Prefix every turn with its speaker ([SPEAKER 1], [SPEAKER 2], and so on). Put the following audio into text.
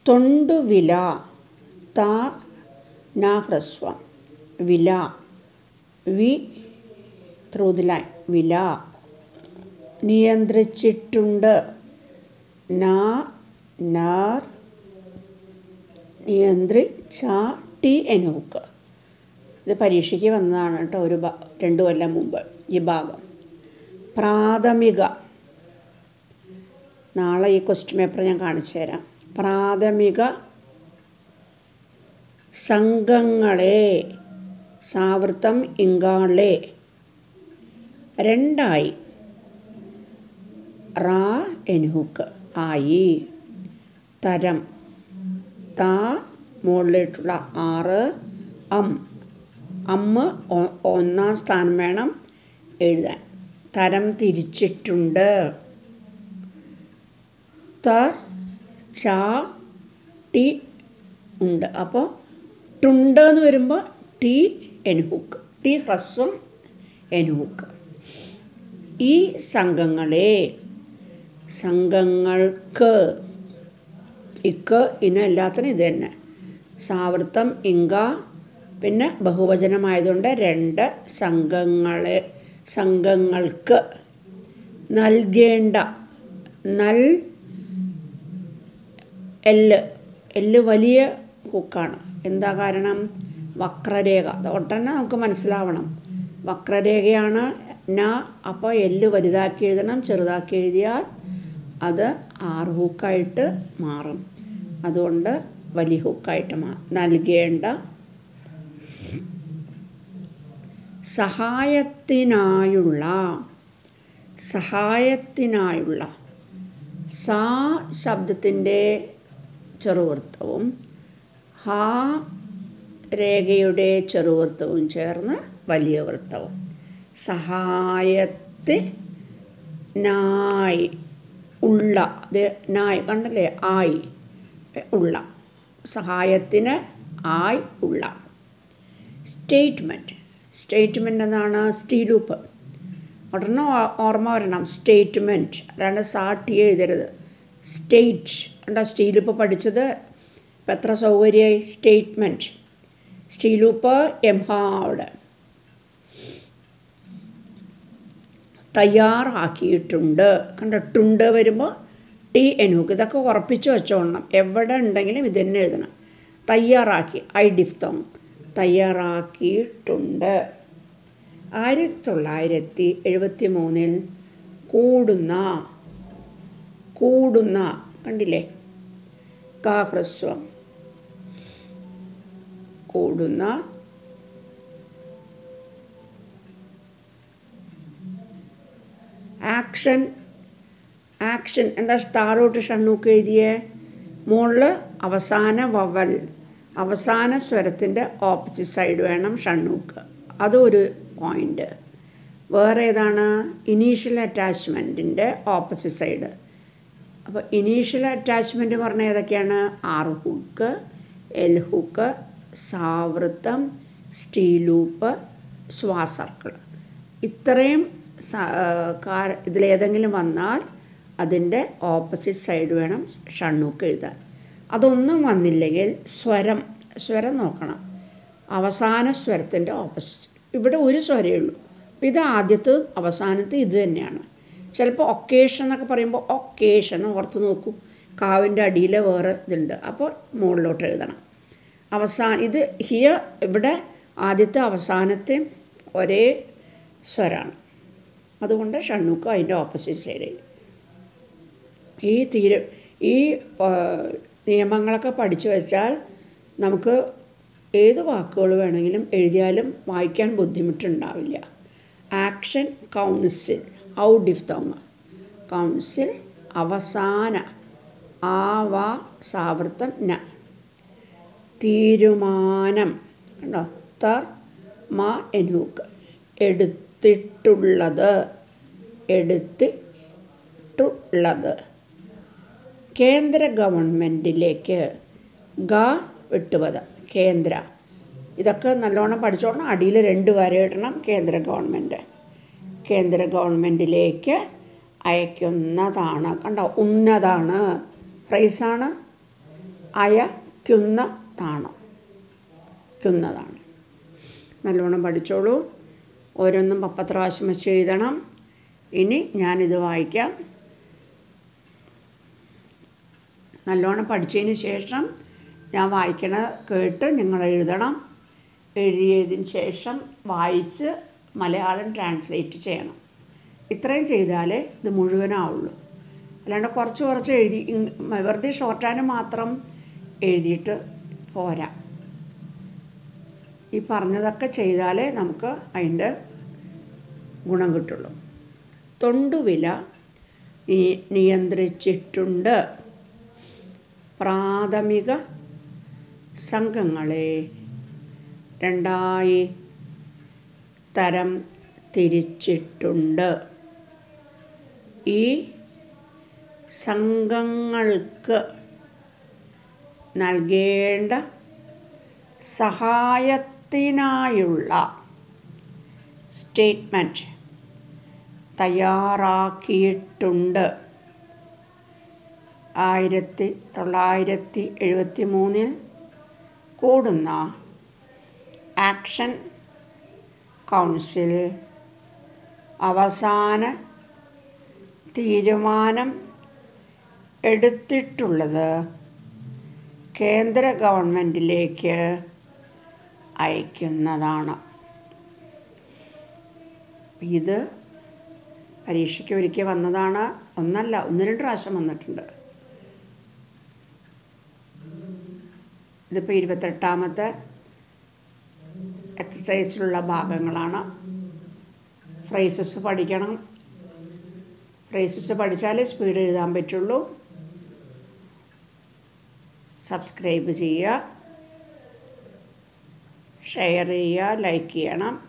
[SPEAKER 1] തൊണ്ടുവില ത ന ഹ്രസ്വം വില വി ത്രൂ ദി ലൈൻ വില നിയന്ത്രിച്ചിട്ടുണ്ട് ന നാർ നിയന്ത്രിച്ച ടി എനൂക്ക് ഇത് പരീക്ഷയ്ക്ക് വന്നതാണ് കേട്ടോ ഒരു ഭാ രണ്ട് കൊല്ലം മുമ്പ് ഈ ഭാഗം പ്രാഥമിക നാളെ ഈ ക്വസ്റ്റ്യൻ പേപ്പർ ഞാൻ കാണിച്ചു തരാം പ്രാഥമിക സംഘങ്ങളെ സാവൃത്തം ഇങ്കാളെ രണ്ടായി റാ എനുഹുക്ക് ആയി തരം താ മുകളിലിട്ടുള്ള ആറ് അം അമ്മ ഒ- ഒന്നാം സ്ഥാനം വേണം എഴുതാൻ തരം തിരിച്ചിട്ടുണ്ട് ത ച ടി ഉണ്ട് അപ്പോൾ ട്ടുണ്ട് എന്ന് വരുമ്പോൾ ടി എൻഹുക്ക് ടി ഹ്രസ്വം എൻഹുക്ക് ഈ സംഘങ്ങളെ സംഘങ്ങൾക്ക് ഇക്ക് ഇന എല്ലാത്തിനും ഇത് തന്നെ സാവൃത്തം ഇങ്ക പിന്നെ ബഹുവചനമായതുകൊണ്ട് രണ്ട് സംഘങ്ങളെ സംഘങ്ങൾക്ക് നൽകേണ്ട നൽ എല്ല് എല്ല് വലിയ ഹുക്കാണ് എന്താ കാരണം വക്രരേഖ അത് ഉടനെ നമുക്ക് മനസ്സിലാവണം വക്രരേഖയാണ് ന അപ്പോൾ എല്ല് വലുതാക്കി എഴുതണം ചെറുതാക്കി എഴുതിയാൽ അത് ആറ് ഹുക്കായിട്ട് മാറും അതുകൊണ്ട് വലിയ ഹുക്കായിട്ട് മാ നൽകേണ്ട സഹായത്തിനായുള്ള സഹായത്തിനായുള്ള സാ ശബ്ദത്തിൻ്റെ ചെറുവൃത്തവും ഹാ രേഖയുടെ ചെറുവൃത്തവും ചേർന്ന് വലിയ വൃത്തവും സഹായത്തിനായി ഉള്ള ഇത് നായ് കണ്ടല്ലേ ആയി ഉള്ള സഹായത്തിന് ആയി ഉള്ള സ്റ്റേറ്റ്മെൻറ്റ് സ്റ്റേറ്റ്മെൻ്റ് എന്നാണ് സ്റ്റീലൂപ്പ് ഉടനെ ഓ- ഓർമ്മ വരണം സ്റ്റേറ്റ്മെൻറ്റ് അല്ലാണ്ട് സാട്ടി എഴുതരുത് സ്റ്റേറ്റ് ഉണ്ടോ സ്റ്റീലൂപ്പ് പഠിച്ചത് ഇപ്പം എത്ര സൗകര്യമായി സ്റ്റേറ്റ്മെൻറ്റ് സ്റ്റീലൂപ്പ് എംഹാർഡ് തയ്യാറാക്കിയിട്ടുണ്ട് കണ്ടിട്ടുണ്ട് വരുമ്പോൾ ടി എനൂക്ക് ഇതൊക്കെ ഉറപ്പിച്ച് വെച്ചോളണം എവിടെ ഉണ്ടെങ്കിലും ഇത് തന്നെ എഴുതണം തയ്യാറാക്കി ഐ ഡിഫ്തോങ് തയ്യാറാക്കിയിട്ടുണ്ട് ആയിരത്തി തൊള്ളായിരത്തി എഴുപത്തി മൂന്നിൽ കൂടുന്ന കൂടുന്ന കണ്ടില്ലേ കാഹ്രസ്വം കൂടുന്ന ആക്ഷൻ ആക്ഷൻ എന്താ താഴോട്ട് ഷണ്ണൂക്ക് എഴുതിയേ മുകളിൽ അവസാന വവൽ അവസാന സ്വരത്തിൻ്റെ ഓപ്പോസിറ്റ് സൈഡ് വേണം ഷണ്ണൂക്ക് അതൊരു പോയിൻ്റ് വേറെ ഏതാണ് ഇനീഷ്യൽ അറ്റാച്ച്മെൻറ്റിൻ്റെ ഓപ്പോസിറ്റ് സൈഡ് അപ്പോൾ ഇനീഷ്യൽ അറ്റാച്ച്മെൻറ്റ് പറഞ്ഞ ഏതൊക്കെയാണ് ആർ ഹുക്ക് എൽ ഹുക്ക് സാവൃത്തം സ്റ്റീലൂപ്പ് സ്വാസർക്കിൾ ഇത്രയും സ- ആ, കാ- ഇതിലേതെങ്കിലും വന്നാൽ അതിൻ്റെ ഓപ്പോസിറ്റ് സൈഡ് വേണം ഷണ്ണൂക്ക് എഴുതാൻ അതൊന്നും വന്നില്ലെങ്കിൽ സ്വരം സ്വരം നോക്കണം അവസാന സ്വരത്തിൻ്റെ ഓപ്പോസിറ്റ് ഇവിടെ ഒരു സ്വരമേ ഉള്ളൂ അപ്പോൾ ഇത് ആദ്യത്തതും അവസാനത്തും ഇത് തന്നെയാണ് ചിലപ്പോൾ ഒക്കേഷൻ എന്നൊക്കെ പറയുമ്പോൾ ഒക്കേഷൻ എന്ന് ഓർത്ത് നോക്കൂ കാവിൻ്റെ അടിയിൽ വേറെ ഇതുണ്ട് അപ്പോൾ മുകളിലോട്ട് എഴുതണം അവസാന ഇത് ഹിയ ഇവിടെ ആദ്യത്തെ അവസാനത്തെ ഒരേ സ്വരാണ് അതുകൊണ്ട് ഷണ്ണൂക്ക് അതിൻ്റെ ഓപ്പോസിറ്റ് സൈഡ് ഈ തീര ഈ ആ, നിയമങ്ങളൊക്കെ പഠിച്ചു വെച്ചാൽ നമുക്ക് ഏത് വാക്കുകൾ വേണമെങ്കിലും എഴുതിയാലും വായിക്കാൻ ബുദ്ധിമുട്ടുണ്ടാവില്ല ആക്ഷൻ കൗൺസിൽ ഔ ഡിഫ്തോങ് കൗൺസിൽ അവസാന ആ വാ സാവൃത്തം ന തീരുമാനം കണ്ടോ തർ മാ എനൂക്ക് എടുത്തിട്ടുള്ളത് എടുത്തിട്ടുള്ളത് കേന്ദ്ര ഗവൺമെൻറ്റിലേക്ക് ഗ വിട്ടുപദം കേന്ദ്ര ഇതൊക്കെ നല്ലോണം പഠിച്ചോളണം അടിയിൽ രണ്ട് വര ഇടണം കേന്ദ്ര ഗവൺമെൻറ് കേന്ദ്ര ഗവൺമെൻറ്റിലേക്ക് അയക്കുന്നതാണ് കണ്ടോ ഉന്നതാണ് ഫ്രൈസാണ് അയക്കുന്നതാണ് ക്കുന്നതാണ് നല്ലോണം പഠിച്ചോളൂ ഓരോന്നും പപ്പത്ര പ്രാവശ്യം വെച്ച് എഴുതണം ഇനി ഞാനിത് വായിക്കാം നല്ലോണം പഠിച്ചതിന് ശേഷം ഞാൻ വായിക്കണ കേട്ട് നിങ്ങൾ എഴുതണം എഴുതിയതിന് ശേഷം വായിച്ച് മലയാളം ട്രാൻസ്ലേറ്റ് ചെയ്യണം ഇത്രയും ചെയ്താലേ ഇത് മുഴുവനാവുള്ളൂ അല്ലാണ്ട് കുറച്ച് കുറച്ച് എഴുതി ഇങ് വെറുതെ ഷോർട്ടാന് മാത്രം എഴുതിയിട്ട് പോരാ ഈ പറഞ്ഞതൊക്കെ ചെയ്താലേ നമുക്ക് അതിൻ്റെ ഗുണം കിട്ടുള്ളൂ തൊണ്ടുവില നി- നിയന്ത്രിച്ചിട്ടുണ്ട് പ്രാഥമിക സംഘങ്ങളെ രണ്ടായി തരം തിരിച്ചിട്ടുണ്ട് ഈ സംഘങ്ങൾക്ക് നൽകേണ്ട സഹായത്തിനായുള്ള സ്റ്റേറ്റ്മെൻറ്റ് തയ്യാറാക്കിയിട്ടുണ്ട് ആയിരത്തി തൊള്ളായിരത്തി എഴുപത്തി മൂന്നിൽ കൂടുന്ന ആക്ഷൻ കൗൺസിൽ അവസാന തീരുമാനം എടുത്തിട്ടുള്ളത് കേന്ദ്ര ഗവൺമെൻറ്റിലേക്ക് അയക്കുന്നതാണ് ഇത് പരീക്ഷയ്ക്ക് ഒരിക്കൽ വന്നതാണ് ഒന്നല്ല ഒന്ന് രണ്ട് പ്രാവശ്യം വന്നിട്ടുണ്ട് ഇതിപ്പോൾ ഇരുപത്തെട്ടാമത്തെ എക്സസൈസിലുള്ള ഭാഗങ്ങളാണ് ഫ്രേസസ് പഠിക്കണം ഫ്രേസസ് പഠിച്ചാലേ സ്പീഡ് എഴുതാൻ പറ്റുള്ളൂ സബ്സ്ക്രൈബ് ചെയ്യുക ഷെയർ ചെയ്യുക ലൈക്ക് ചെയ്യണം